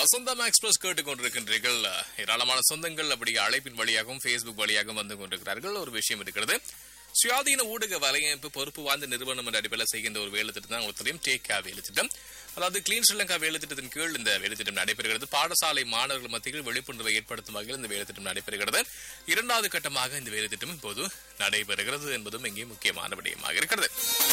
வசந்தம் express கேட்டுக்கொண்டிருக்கின்றீர்கள் ஏராளமான சொந்தங்கள் அப்படி அழைப்பின் வழியாகவும் ஃபேஸ்புக் வழியாகவும் வந்து கொண்டிருக்கிறார்கள் ஒரு விஷயம் இருக்கிறது சுயாதீன ஊடக வலையமைப்பு பொறுப்பு வாய்ந்த நிறுவனம் என்ற அடிப்படையில் செய்கின்ற ஒரு வேலை திட்டம் தான் ஒருத்தரையும் டேக் கே வேலை திட்டம் அதாவது கிளீன் ஸ்ரீலங்கா வேலை திட்டத்தின் கீழ் இந்த வேலை திட்டம் நடைபெறுகிறது பாடசாலை மாணவர்கள் மத்தியில் விழிப்புணர்வை ஏற்படுத்தும் வகையில் இந்த வேலை திட்டம் நடைபெறுகிறது இரண்டாவது கட்டமாக இந்த வேலை திட்டம் இப்போது நடைபெறுகிறது என்பதும் இங்கே முக்கியமான விடயமாக இருக்கிறது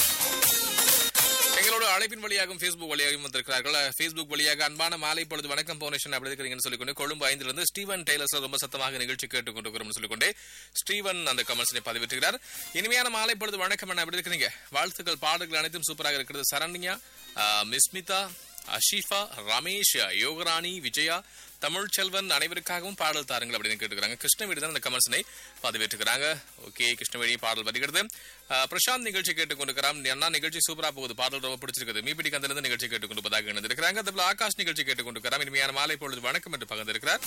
எங்களோட அழைப்பின் வழியாகவும் ஃபேஸ்புக் வழியாகவும் வந்திருக்கிறார்கள் ஃபேஸ்புக் வழியாக அன்பான மாலை பொழுது வணக்கம் பவுனேஷன் அப்படி இருக்கிறீங்கன்னு சொல்லிக்கொண்டு கொழும்பு ஐந்துல இருந்து ஸ்டீவன் டெய்லர்ஸ் ரொம்ப சத்தமாக நிகழ்ச்சி கேட்டுக் கொண்டிருக்கிறோம் சொல்லிக்கொண்டே ஸ்டீவன் அந்த கமெண்ட்ஸை பதிவிட்டுகிறார் இனிமையான மாலை பொழுது வணக்கம் என்ன அப்படி இருக்கிறீங்க வாழ்த்துக்கள் பாடல்கள் அனைத்தும் சூப்பராக இருக்கிறது சரண்யா ஆஹ், மிஸ்மிதா அஷிஃபா ரமேஷ் யோகராணி விஜயா தமிழ் செல்வன் அனைவருக்காகவும் பாடல் தாருங்கள் அப்படின்னு கேட்டுக்கிறாங்க கிருஷ்ணவேணி தான் அந்த கமெண்ட்ஸனை பதிவேற்றுக்கிறாங்க ஓகே கிருஷ்ணவேணி பாடல் வருகிறது அஹ், பிரசாந்த் நிகழ்ச்சி கேட்டுக்கொண்டிருக்கிறான் அண்ணா நிகழ்ச்சி சூப்பரா போகுது பாடல் ரொம்ப பிடிச்சிருக்குது மீபிடி கந்திலிருந்து நிகழ்ச்சி கேட்டுக்கொண்டிருப்பதாக இணைந்திருக்கிறாங்க அதுபோல ஆகாஷ் நிகழ்ச்சி கேட்டுக்கொண்டிருக்கிறார் இனிமையான மாலை பொழுது வணக்கம் என்று பகிர்ந்திருக்கிறார்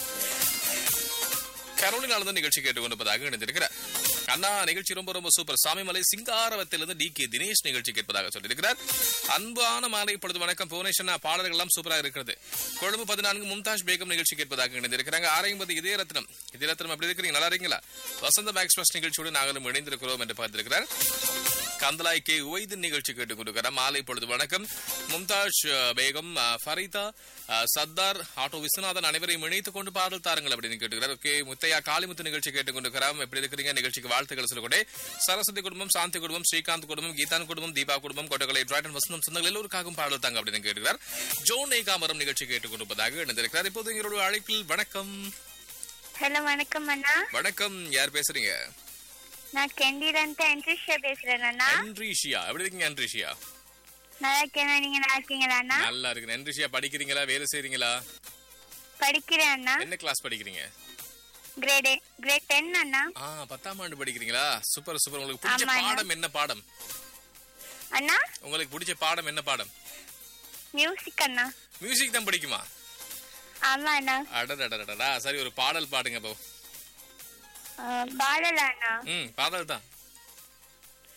கரோலினால நிகழ்ச்சி கேட்டுக்கொண்டிருப்பதாக இணைந்திருக்கிறார் அண்ணா நிகழ்ச்சி ரொம்ப ரொம்ப சூப்பர் சாமிமலை சிங்காரவத்திலிருந்து டி கே தினேஷ் நிகழ்ச்சி கேட்பதாக சொல்லியிருக்கிறார் அன்பான மாலை பொழுது வணக்கம் புவனேஸ்வரா பாடல்கள் எல்லாம் சூப்பராக இருக்கிறது கொழும்பு பதினான்கு மும்தாஜ் பேகம் நிகழ்ச்சி கேட்பதாக இணைந்திருக்கிறாங்க ஆரையம்பது இதயரத்னம் இதயரத்னம் எப்படி இருக்கிறீங்க நல்லா இருக்கீங்களா வசந்த எக்ஸ்பிரஸ் நிகழ்ச்சியோடு நாங்களும் இணைந்திருக்கிறோம் என்று பார்த்திருக்கிறார் கந்தலாய் கே உவைதின் நிகழ்ச்சி கேட்டுக் கொண்டிருக்கிறார் மாலை பொழுது வணக்கம் மும்தாஜ் அஹ், பேகம் அஹ், ஃபரிதா அஹ், சத்தார் ஆட்டோ விஸ்வநாதன் அனைவரையும் இணைத்துக் கொண்டு பாடல் தாருங்கள் அப்படின்னு கேட்டுக்கிறார் ஓகே முத்தையா காளிமுத்து நிகழ்ச்சி கேட்டுக் கொண்டிருக்கிறார் எப்படி இருக்கிறீங்க நிகழ்ச்சிக்கு வாழ்த்துக்கள் சொல்லிக்கொண்டே சரஸ்வதி குடும்பம் சாந்தி குடும்பம் ஸ்ரீகாந்த் குடும்பம் கீதான் குடும்பம் தீபா குடும்பம் கொட்டகலை டிராய்டன் வசந்தம் சொந்தங்கள் எல்லோருக்காகவும் பாடல் தாங்க அப்படின்னு கேட்டுக்கிறார் ஜோன் ஏகாமரம் நிகழ்ச்சி கேட்டுக் கொண்டிருப்பதாக இணைந்திருக்கிறார் இப்போது எங்களுடைய அழைப்பில் வணக்கம் ஹலோ வணக்கம் அண்ணா வணக்கம் யார் பேசுறீங்க நான் கெண்டியிலிருந்து என்ட்ரிஷியா பேசுறேன் அண்ணா என்ட்ரிஷியா எப்படி இருக்கீங்க என்ட்ரிஷியா நல்லா இருக்கேன் நீங்க நல்லா இருக்கீங்களா அண்ணா நல்லா இருக்கு என்ட்ரிஷியா படிக்கிறீங்களா வேலை செய்றீங்களா படிக்கிறேன் அண்ணா என்ன கிளாஸ் படிக்கிறீங்க கிரேட் கிரேட் டென் அண்ணா ஆ பத்தாம் ஆண்டு படிக்கிறீங்களா சூப்பர் சூப்பர் உங்களுக்கு பிடிச்ச ஆமாண்ணா. பாடம் என்ன பாடம் அண்ணா உங்களுக்கு பிடிச்ச பாடம் என்ன பாடம் மியூசிக் அண்ணா மியூசிக் தான் பிடிக்குமா ஆமா அண்ணா அடடடடடா சரி ஒரு பாடல் பாடுங்க இப்போ அஹ், பாடலா அண்ணா ம் பாடல் தான்